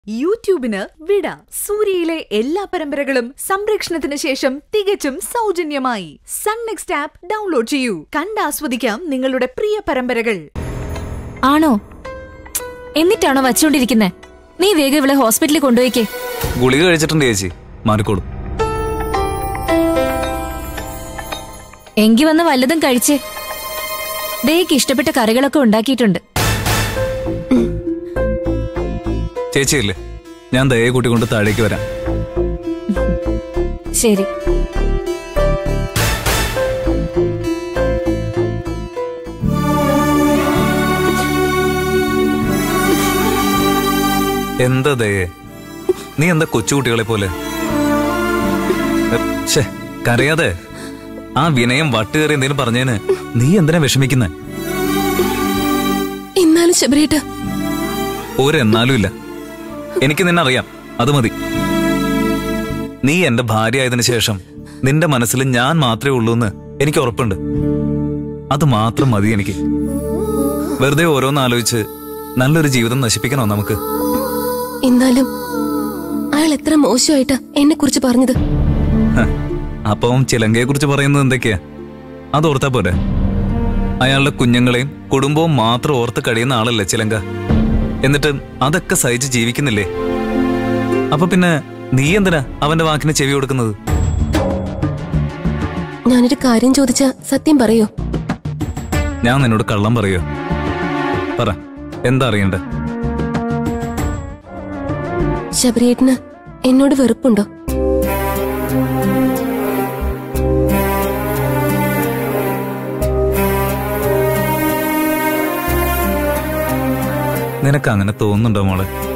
യൂട്യൂബിന് വിട സൂര്യയിലെ എല്ലാ പരമ്പരകളും സംരക്ഷണത്തിന് ശേഷം തികച്ചും സൗജന്യമായി സൺ നെക്സ്റ്റ് ആപ്പ് ഡൗൺലോഡ് ചെയ്യൂ കണ്ടാസ്വദിക്കാം നിങ്ങളുടെ പ്രിയ പരമ്പരകൾ ആണോ എന്നിട്ടാണോ വച്ചോണ്ടിരിക്കുന്നെ നീ വേഗം ഇവളെ ഹോസ്പിറ്റലിൽ കൊണ്ടുപോയിക്കേ ഗുളിക കഴിച്ചിട്ടുണ്ട് ചേച്ചി മാറിക്കോളും എങ്കി വന്ന് വല്ലതും കഴിച്ചേ ദേയ്ക്ക് ഇഷ്ടപ്പെട്ട കറികളൊക്കെ ഉണ്ടാക്കിയിട്ടുണ്ട് ചേച്ചിയല്ലേ ഞാൻ ദയെ കൂട്ടിക്കൊണ്ട് താഴേക്ക് വരാം ശരി എന്താ ദയേ നീ എന്താ കൊച്ചുകുട്ടികളെ പോലെ എ, ശ്ശേ, കരയാതെ ആ വിനയം വട്ടുകയറി എന്തെങ്കിലും പറഞ്ഞേന് നീ എന്തിനാ വിഷമിക്കുന്നെ എന്നാലും ശബരിയേട്ട ഒരെന്നാലും ഇല്ല എനിക്ക് നിന്നെ അറിയാം അത് മതി നീ എന്റെ ഭാര്യ ആയതിനു ശേഷം നിന്റെ മനസ്സിൽ ഞാൻ മാത്രമേ ഉള്ളൂ എന്ന് എനിക്ക് ഉറപ്പുണ്ട് അത് മാത്രം മതി എനിക്ക് വെറുതെ ഓരോന്ന് ആലോചിച്ച് നല്ലൊരു ജീവിതം നശിപ്പിക്കണോ നമുക്ക് എന്നാലും അയാൾ എത്ര മോശമായിട്ടാ എന്നെ കുറിച്ച് പറഞ്ഞത് ഹ, അപ്പം ചിലങ്കയെ കുറിച്ച് പറയുന്നത് എന്തൊക്കെയാ അത് ഓർത്താ പോരെ അയാളുടെ കുഞ്ഞുങ്ങളെയും കുടുംബവും മാത്രം ഓർത്ത് കഴിയുന്ന ആളല്ലേ ചിലങ്ക എന്നിട്ട് അതൊക്കെ സഹിച്ച് ജീവിക്കുന്നില്ലേ അപ്പൊ പിന്നെ നീ എന്തിനാ അവന്റെ വാക്കിന് ചെവി കൊടുക്കുന്നത് ഞാനൊരു കാര്യം ചോദിച്ചാ സത്യം പറയോ ഞാൻ നിന്നോട് കള്ളം പറയോ പറ എന്താ അറിയണ്ടേ ശബരിയേട്ടന് എന്നോട് വെറുപ്പുണ്ടോ നിനക്ക് അങ്ങനെ തോന്നുന്നുണ്ടോ മോളെ